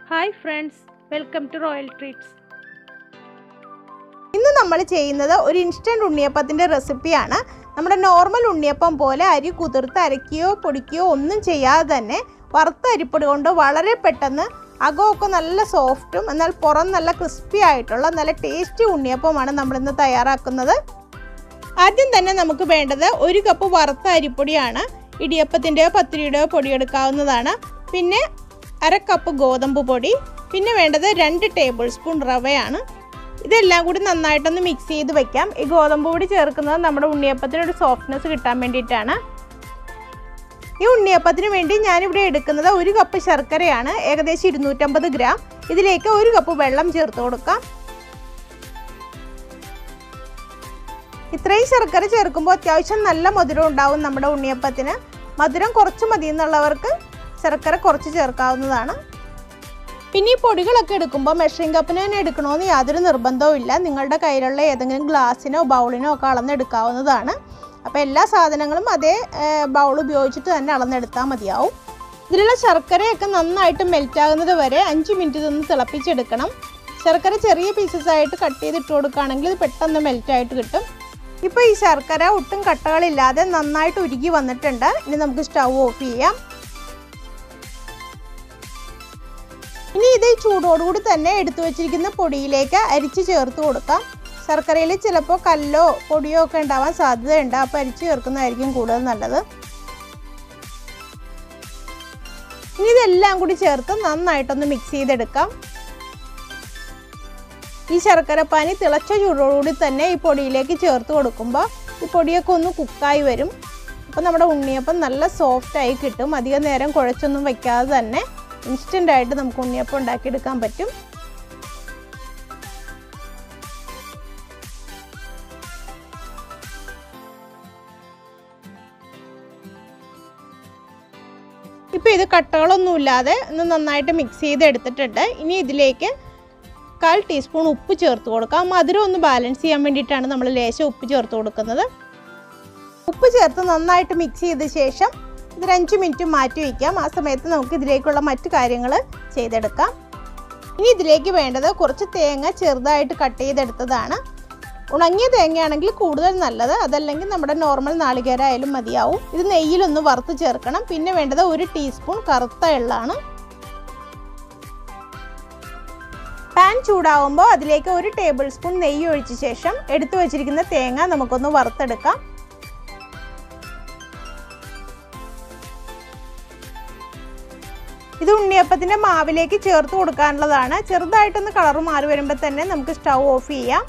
hi friends welcome to royal treats ഇന്ന് നമ്മൾ ചെയ്യുന്നത് ഒരു ഇൻസ്റ്റൻറ്റ് ഉണ്ണിയപ്പത്തിൻ്റെ റെസിപ്പിയാണ് നമ്മുടെ നോർമൽ ഉണ്ണിയപ്പം പോലെ അരി കുതിർത്ത് അരയ്ക്കുകയോ പൊടിക്കുകയോ ഒന്നും ചെയ്യാതെ തന്നെ വറുത്ത അരിപ്പൊടി കൊണ്ട് വളരെ പെട്ടെന്ന് അകമൊക്കെ നല്ല സോഫ്റ്റും എന്നാൽ പുറം നല്ല ക്രിസ്പി ആയിട്ടുള്ള നല്ല ടേസ്റ്റി ഉണ്ണിയപ്പമാണ് നമ്മളിന്ന് തയ്യാറാക്കുന്നത് ആദ്യം തന്നെ നമുക്ക് വേണ്ടത് ഒരു കപ്പ് വറുത്ത അരിപ്പൊടിയാണ് ഇടിയപ്പത്തിൻ്റെയോ പത്തിരിയുടെയോ പൊടി എടുക്കാവുന്നതാണ് പിന്നെ അര കപ്പ് ഗോതമ്പ് പൊടി പിന്നെ വേണ്ടത് രണ്ട് ടേബിൾ സ്പൂൺ റവയാണ് ഇതെല്ലാം കൂടി നന്നായിട്ടൊന്ന് മിക്സ് ചെയ്ത് വെക്കാം ഈ ഗോതമ്പ് പൊടി ചേർക്കുന്നത് നമ്മുടെ ഉണ്ണിയപ്പത്തിന് ഒരു സോഫ്റ്റ്നെസ് കിട്ടാൻ വേണ്ടിയിട്ടാണ് ഈ ഉണ്ണിയപ്പത്തിന് വേണ്ടി ഞാനിവിടെ എടുക്കുന്നത് ഒരു കപ്പ് ശർക്കരയാണ് ഏകദേശം ഇരുന്നൂറ്റമ്പത് ഗ്രാം ഇതിലേക്ക് ഒരു കപ്പ് വെള്ളം ചേർത്ത് കൊടുക്കാം ഇത്രയും ശർക്കര ചേർക്കുമ്പോൾ അത്യാവശ്യം നല്ല മധുരം ഉണ്ടാവും നമ്മുടെ ഉണ്ണിയപ്പത്തിന് മധുരം കുറച്ച് മതി എന്നുള്ളവർക്ക് ശർക്കര കുറച്ച് ചേർക്കാവുന്നതാണ് പിന്നെ ഈ പൊടികളൊക്കെ എടുക്കുമ്പോൾ മെഷറിംഗ് കപ്പിന് തന്നെ എടുക്കണമെന്ന് യാതൊരു നിർബന്ധവും ഇല്ല നിങ്ങളുടെ കയ്യിലുള്ള ഏതെങ്കിലും ഗ്ലാസ്സിനോ ബൗളിനോ ഒക്കെ അളന്നെടുക്കാവുന്നതാണ് അപ്പോൾ എല്ലാ സാധനങ്ങളും അതേ ബൗൾ ഉപയോഗിച്ചിട്ട് തന്നെ അളന്നെടുത്താൽ മതിയാവും ഇതിലുള്ള ശർക്കരയൊക്കെ നന്നായിട്ട് മെൽറ്റ് ആകുന്നത് വരെ അഞ്ച് മിനിറ്റ് ഇതൊന്ന് തിളപ്പിച്ചെടുക്കണം ശർക്കര ചെറിയ പീസസ് ആയിട്ട് കട്ട് ചെയ്തിട്ട് കൊടുക്കുകയാണെങ്കിൽ ഇത് പെട്ടെന്ന് മെൽറ്റ് ആയിട്ട് കിട്ടും ഇപ്പോൾ ഈ ശർക്കര ഒട്ടും കട്ടകളില്ലാതെ നന്നായിട്ട് ഉരുകി വന്നിട്ടുണ്ട് ഇനി നമുക്ക് സ്റ്റൗ ഓഫ് ചെയ്യാം ഇനി ഇത് ചൂടോടുകൂടി തന്നെ എടുത്തു വെച്ചിരിക്കുന്ന പൊടിയിലേക്ക് അരിച്ച് ചേർത്ത് കൊടുക്കാം ശർക്കരയിൽ ചിലപ്പോൾ കല്ലോ പൊടിയോ ഒക്കെ ഉണ്ടാവാൻ സാധ്യതയുണ്ട് അപ്പോൾ അരിച്ച് ചേർക്കുന്നതായിരിക്കും കൂടുതൽ നല്ലത് ഇനി ഇതെല്ലാം കൂടി ചേർത്ത് നന്നായിട്ടൊന്ന് മിക്സ് ചെയ്തെടുക്കാം ഈ ശർക്കരപ്പാനി തിളച്ച ചൂടോടുകൂടി തന്നെ ഈ പൊടിയിലേക്ക് ചേർത്ത് കൊടുക്കുമ്പോൾ ഈ പൊടിയൊക്കെ ഒന്ന് കുക്കായി വരും അപ്പോൾ നമ്മുടെ ഉണ്ണിയപ്പം നല്ല സോഫ്റ്റായി കിട്ടും അധികം നേരം കുഴച്ചൊന്നും വയ്ക്കാതെ തന്നെ ഇൻസ്റ്റൻ്റ് ആയിട്ട് നമുക്ക് ഉണ്ണിയപ്പം ഉണ്ടാക്കിയെടുക്കാൻ പറ്റും ഇപ്പോൾ ഇത് കട്ടകളൊന്നുമില്ലാതെ ഒന്ന് നന്നായിട്ട് മിക്സ് ചെയ്ത് എടുത്തിട്ടുണ്ട് ഇനി ഇതിലേക്ക് കാൽ ടീസ്പൂൺ ഉപ്പ് ചേർത്ത് കൊടുക്കാം മധുരം ഒന്ന് ബാലൻസ് ചെയ്യാൻ വേണ്ടിയിട്ടാണ് നമ്മൾ ലേശം ഉപ്പ് ചേർത്ത് കൊടുക്കുന്നത് ഉപ്പ് ചേർത്ത് നന്നായിട്ട് മിക്സ് ചെയ്ത ശേഷം ഇതൊരു അഞ്ച് മിനിറ്റ് മാറ്റി വയ്ക്കാം ആ സമയത്ത് നമുക്ക് ഇതിലേക്കുള്ള മറ്റു കാര്യങ്ങൾ ചെയ്തെടുക്കാം ഇനി ഇതിലേക്ക് വേണ്ടത് കുറച്ച് തേങ്ങ ചെറുതായിട്ട് കട്ട് ചെയ്തെടുത്തതാണ് ഉണങ്ങിയ തേങ്ങയാണെങ്കിൽ കൂടുതൽ നല്ലത് അതല്ലെങ്കിൽ നമ്മുടെ നോർമൽ നാളികേരായാലും മതിയാവും ഇത് നെയ്യിലൊന്ന് വറുത്ത് ചേർക്കണം പിന്നെ വേണ്ടത് ഒരു ടീസ്പൂൺ കറുത്ത എള്ളാണ് പാൻ ചൂടാവുമ്പോൾ അതിലേക്ക് ഒരു ടേബിൾ സ്പൂൺ നെയ്യ് ഒഴിച്ച ശേഷം എടുത്തു വച്ചിരിക്കുന്ന തേങ്ങ നമുക്കൊന്ന് വറുത്തെടുക്കാം ഇത് ഉണ്ണിയപ്പത്തിൻ്റെ മാവിലേക്ക് ചേർത്ത് കൊടുക്കാനുള്ളതാണ് ചെറുതായിട്ടൊന്ന് കളർ മാറി വരുമ്പോൾ തന്നെ നമുക്ക് സ്റ്റൗ ഓഫ് ചെയ്യാം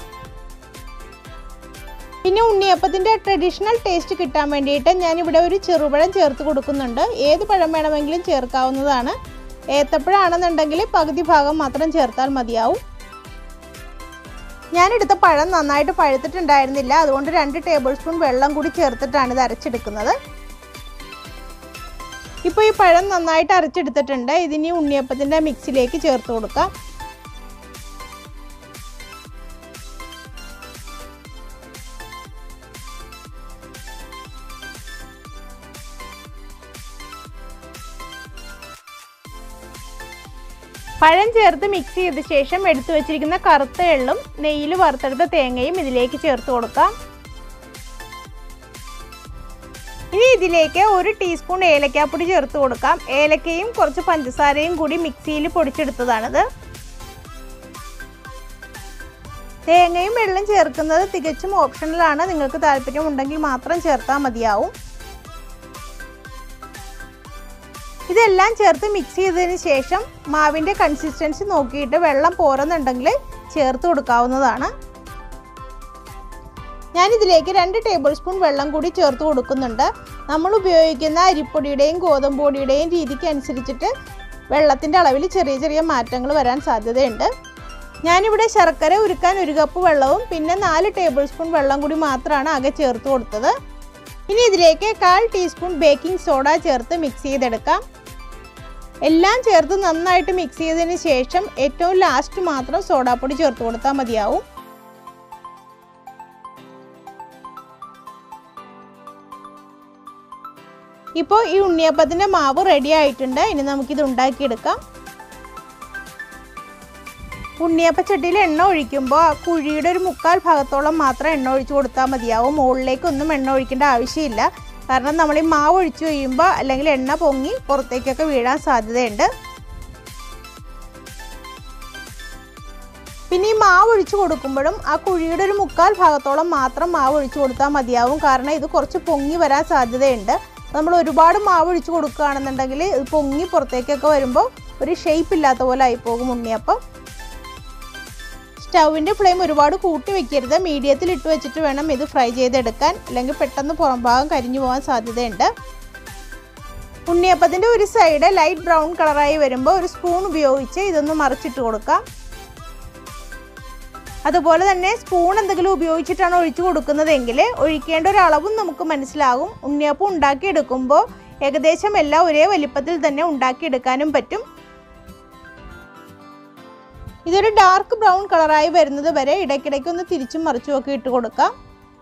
പിന്നെ ഉണ്ണിയപ്പത്തിൻ്റെ ട്രഡീഷണൽ ടേസ്റ്റ് കിട്ടാൻ വേണ്ടിയിട്ട് ഞാനിവിടെ ഒരു ചെറുപഴം ചേർത്ത് കൊടുക്കുന്നുണ്ട് ഏത് പഴം വേണമെങ്കിലും ചേർക്കാവുന്നതാണ് ഏത്തപ്പഴമാണെന്നുണ്ടെങ്കിൽ പകുതി ഭാഗം മാത്രം ചേർത്താൽ മതിയാവും ഞാനെടുത്ത പഴം നന്നായിട്ട് പഴുത്തിട്ടുണ്ടായിരുന്നില്ല അതുകൊണ്ട് രണ്ട് ടേബിൾ സ്പൂൺ വെള്ളം കൂടി ചേർത്തിട്ടാണ് ഇത് അരച്ചെടുക്കുന്നത് ഇപ്പോൾ ഈ പഴം നന്നായിട്ട് അരച്ചെടുത്തിട്ടുണ്ട് ഇതിനി ഉണ്ണിയപ്പത്തിൻ്റെ മിക്സിലേക്ക് ചേർത്ത് കൊടുക്കാം പഴം ചേർത്ത് മിക്സ് ചെയ്ത ശേഷം എടുത്തു വെച്ചിരിക്കുന്ന കറുത്ത എള്ളും നെയ്യിൽ വറുത്തെടുത്ത തേങ്ങയും ഇതിലേക്ക് ചേർത്ത് കൊടുക്കാം ഇനി ഇതിലേക്ക് ഒരു ടീസ്പൂൺ ഏലക്കാപ്പൊടി ചേർത്ത് കൊടുക്കാം ഏലക്കയും കുറച്ച് പഞ്ചസാരയും കൂടി മിക്സിയിൽ പൊടിച്ചെടുത്തതാണിത് തേങ്ങയും വെള്ളം ചേർക്കുന്നത് തികച്ചും ഓപ്ഷണലാണ് നിങ്ങൾക്ക് താല്പര്യം ഉണ്ടെങ്കിൽ മാത്രം ചേർത്താൽ മതിയാവും ഇതെല്ലാം ചേർത്ത് മിക്സ് ചെയ്തതിന് ശേഷം മാവിൻ്റെ കൺസിസ്റ്റൻസി നോക്കിയിട്ട് വെള്ളം പോരുന്നുണ്ടെങ്കിൽ ചേർത്ത് കൊടുക്കാവുന്നതാണ് ഞാനിതിലേക്ക് രണ്ട് ടേബിൾ സ്പൂൺ വെള്ളം കൂടി ചേർത്ത് കൊടുക്കുന്നുണ്ട് നമ്മൾ ഉപയോഗിക്കുന്ന അരിപ്പൊടിയുടെയും ഗോതമ്പ് പൊടിയുടെയും രീതിക്ക് അനുസരിച്ചിട്ട് വെള്ളത്തിൻ്റെ അളവിൽ ചെറിയ ചെറിയ മാറ്റങ്ങൾ വരാൻ സാധ്യതയുണ്ട് ഞാനിവിടെ ശർക്കര ഉരുക്കാൻ ഒരു കപ്പ് വെള്ളവും പിന്നെ നാല് ടേബിൾ സ്പൂൺ വെള്ളം കൂടി മാത്രമാണ് ആകെ ചേർത്ത് കൊടുത്തത് ഇനി ഇതിലേക്ക് കാൽ ടീസ്പൂൺ ബേക്കിംഗ് സോഡ ചേർത്ത് മിക്സ് ചെയ്തെടുക്കാം എല്ലാം ചേർത്ത് നന്നായിട്ട് മിക്സ് ചെയ്തതിന് ശേഷം ഏറ്റവും ലാസ്റ്റ് മാത്രം സോഡാപ്പൊടി ചേർത്ത് കൊടുത്താൽ മതിയാവും ഇപ്പോൾ ഈ ഉണ്ണിയപ്പത്തിൻ്റെ മാവ് റെഡി ആയിട്ടുണ്ട് ഇനി നമുക്കിത് ഉണ്ടാക്കിയെടുക്കാം ഉണ്ണിയപ്പച്ചട്ടിയിൽ എണ്ണ ഒഴിക്കുമ്പോൾ ആ കുഴിയുടെ ഒരു മുക്കാൽ ഭാഗത്തോളം മാത്രം എണ്ണ ഒഴിച്ച് കൊടുത്താൽ മതിയാവും മുകളിലേക്കൊന്നും എണ്ണ ഒഴിക്കേണ്ട ആവശ്യമില്ല കാരണം നമ്മൾ ഈ മാവ് ഒഴിച്ചു കഴിയുമ്പോൾ അല്ലെങ്കിൽ എണ്ണ പൊങ്ങി പുറത്തേക്കൊക്കെ വീഴാൻ സാധ്യതയുണ്ട് പിന്നെ ഈ മാവ് ഒഴിച്ചു കൊടുക്കുമ്പോഴും ആ കുഴിയുടെ ഒരു മുക്കാൽ ഭാഗത്തോളം മാത്രം മാവ് ഒഴിച്ചു കൊടുത്താൽ മതിയാവും കാരണം ഇത് കുറച്ച് പൊങ്ങി വരാൻ സാധ്യതയുണ്ട് നമ്മൾ ഒരുപാട് മാവ് ഒഴിച്ചു കൊടുക്കുകയാണെന്നുണ്ടെങ്കിൽ ഇത് പൊങ്ങി പുറത്തേക്കൊക്കെ വരുമ്പോൾ ഒരു ഷേപ്പ് ഇല്ലാത്ത പോലെ ആയിപ്പോകും ഉണ്ണിയപ്പം സ്റ്റൗവിൻ്റെ ഫ്ലെയിം ഒരുപാട് കൂട്ടി വെക്കരുത് മീഡിയത്തിൽ ഇട്ട് വെച്ചിട്ട് വേണം ഇത് ഫ്രൈ ചെയ്തെടുക്കാൻ അല്ലെങ്കിൽ പെട്ടെന്ന് പുറം ഭാഗം കരിഞ്ഞു പോകാൻ സാധ്യതയുണ്ട് ഉണ്ണിയപ്പത്തിൻ്റെ ഒരു സൈഡ് ലൈറ്റ് ബ്രൗൺ കളറായി വരുമ്പോൾ ഒരു സ്പൂൺ ഉപയോഗിച്ച് ഇതൊന്ന് മറിച്ചിട്ട് കൊടുക്കാം അതുപോലെ തന്നെ സ്പൂൺ എന്തെങ്കിലും ഉപയോഗിച്ചിട്ടാണ് ഒഴിച്ചു കൊടുക്കുന്നതെങ്കിൽ ഒഴിക്കേണ്ട ഒരു അളവും നമുക്ക് മനസ്സിലാകും ഉണ്ണിയപ്പം ഉണ്ടാക്കിയെടുക്കുമ്പോൾ ഏകദേശം എല്ലാം ഒരേ വലിപ്പത്തിൽ തന്നെ ഉണ്ടാക്കിയെടുക്കാനും പറ്റും ഇതൊരു ഡാർക്ക് ബ്രൗൺ കളറായി വരുന്നത് വരെ ഇടയ്ക്കിടയ്ക്ക് ഒന്ന് തിരിച്ചും മറിച്ചും ഒക്കെ ഇട്ട് കൊടുക്കാം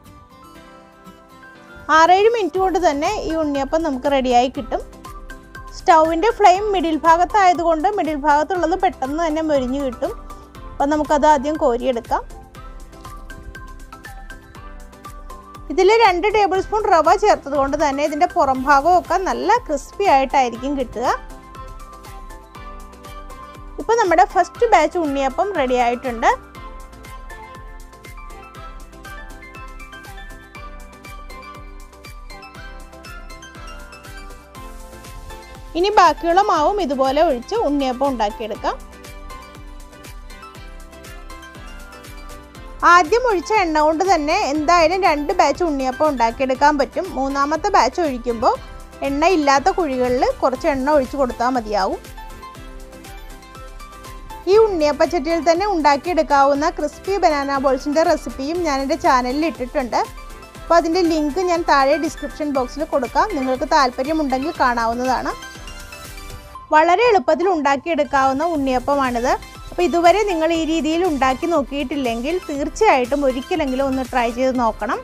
ആറേഴ് മിനിറ്റ് കൊണ്ട് തന്നെ ഈ ഉണ്ണിയപ്പം നമുക്ക് റെഡിയായി കിട്ടും സ്റ്റൗവിൻ്റെ ഫ്ലെയിം മിഡിൽ ഭാഗത്തായതുകൊണ്ട് മിഡിൽ ഭാഗത്തുള്ളത് പെട്ടെന്ന് തന്നെ മൊരിഞ്ഞു കിട്ടും അപ്പം നമുക്കത് ആദ്യം കോരിയെടുക്കാം ഇതിൽ രണ്ട് ടേബിൾ സ്പൂൺ റവ ചേർത്തത് കൊണ്ട് തന്നെ ഇതിൻ്റെ പുറം ഭാഗമൊക്കെ നല്ല ക്രിസ്പി ആയിട്ടായിരിക്കും കിട്ടുക ഇപ്പം നമ്മുടെ ഫസ്റ്റ് ബാച്ച് ഉണ്ണിയപ്പം റെഡി ആയിട്ടുണ്ട് ഇനി ബാക്കിയുള്ള മാവും ഇതുപോലെ ഒഴിച്ച് ഉണ്ണിയപ്പം ഉണ്ടാക്കിയെടുക്കാം ആദ്യം ഒഴിച്ച എണ്ണ കൊണ്ട് തന്നെ എന്തായാലും രണ്ട് ബാച്ച് ഉണ്ണിയപ്പം ഉണ്ടാക്കിയെടുക്കാൻ പറ്റും മൂന്നാമത്തെ ബാച്ച് ഒഴിക്കുമ്പോൾ എണ്ണ ഇല്ലാത്ത കുഴികളിൽ കുറച്ച് എണ്ണ ഒഴിച്ചു കൊടുത്താൽ മതിയാവും ഈ ഉണ്ണിയപ്പച്ചട്ടിയിൽ തന്നെ ഉണ്ടാക്കിയെടുക്കാവുന്ന ക്രിസ്പി ബനാന ബോൾസിൻ്റെ റെസിപ്പിയും ഞാൻ എൻ്റെ ചാനലിൽ ഇട്ടിട്ടുണ്ട് അപ്പോൾ അതിൻ്റെ ലിങ്ക് ഞാൻ താഴെ ഡിസ്ക്രിപ്ഷൻ ബോക്സിൽ കൊടുക്കാം നിങ്ങൾക്ക് താല്പര്യമുണ്ടെങ്കിൽ കാണാവുന്നതാണ് വളരെ എളുപ്പത്തിൽ ഉണ്ടാക്കിയെടുക്കാവുന്ന ഉണ്ണിയപ്പമാണിത് അപ്പോൾ ഇതുവരെ നിങ്ങൾ ഈ രീതിയിൽ ഉണ്ടാക്കി നോക്കിയിട്ടില്ലെങ്കിൽ തീർച്ചയായിട്ടും ഒരിക്കലെങ്കിലും ഒന്ന് ട്രൈ ചെയ്ത് നോക്കണം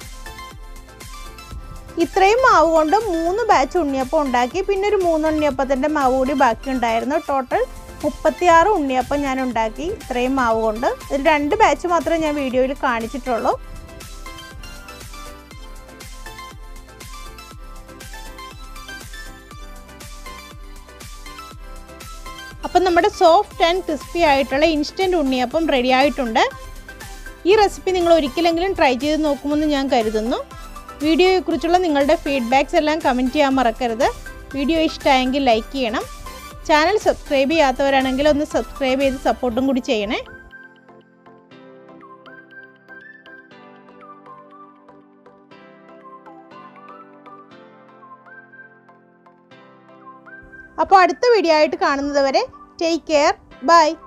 ഇത്രയും മാവ് കൊണ്ട് മൂന്ന് ബാച്ച് ഉണ്ണിയപ്പം ഉണ്ടാക്കി പിന്നെ ഒരു മൂന്ന് ഉണ്ണിയപ്പത്തിൻ്റെ മാവ് കൂടി ബാക്കി ഉണ്ടായിരുന്നു ടോട്ടൽ മുപ്പത്തിയാറ് ഉണ്ണിയപ്പം ഞാൻ ഉണ്ടാക്കി ഇത്രയും മാവ് കൊണ്ട് ഇതിൽ രണ്ട് ബാച്ച് മാത്രമേ ഞാൻ വീഡിയോയിൽ കാണിച്ചിട്ടുള്ളൂ അപ്പം നമ്മുടെ സോഫ്റ്റ് ആൻഡ് ക്രിസ്പി ആയിട്ടുള്ള ഇൻസ്റ്റൻറ്റ് ഉണ്ണിയപ്പം റെഡി ആയിട്ടുണ്ട് ഈ റെസിപ്പി നിങ്ങൾ ഒരിക്കലെങ്കിലും ട്രൈ ചെയ്ത് നോക്കുമെന്ന് ഞാൻ കരുതുന്നു വീഡിയോയെക്കുറിച്ചുള്ള നിങ്ങളുടെ ഫീഡ്ബാക്സ് എല്ലാം കമൻറ്റ് ചെയ്യാൻ മറക്കരുത് വീഡിയോ ഇഷ്ടമായെങ്കിൽ ലൈക്ക് ചെയ്യണം ചാനൽ സബ്സ്ക്രൈബ് ചെയ്യാത്തവരാണെങ്കിൽ ഒന്ന് സബ്സ്ക്രൈബ് ചെയ്ത് സപ്പോർട്ടും കൂടി ചെയ്യണേ അപ്പോൾ അടുത്ത വീഡിയോ ആയിട്ട് കാണുന്നത് വരെ ടേക്ക് കെയർ ബൈ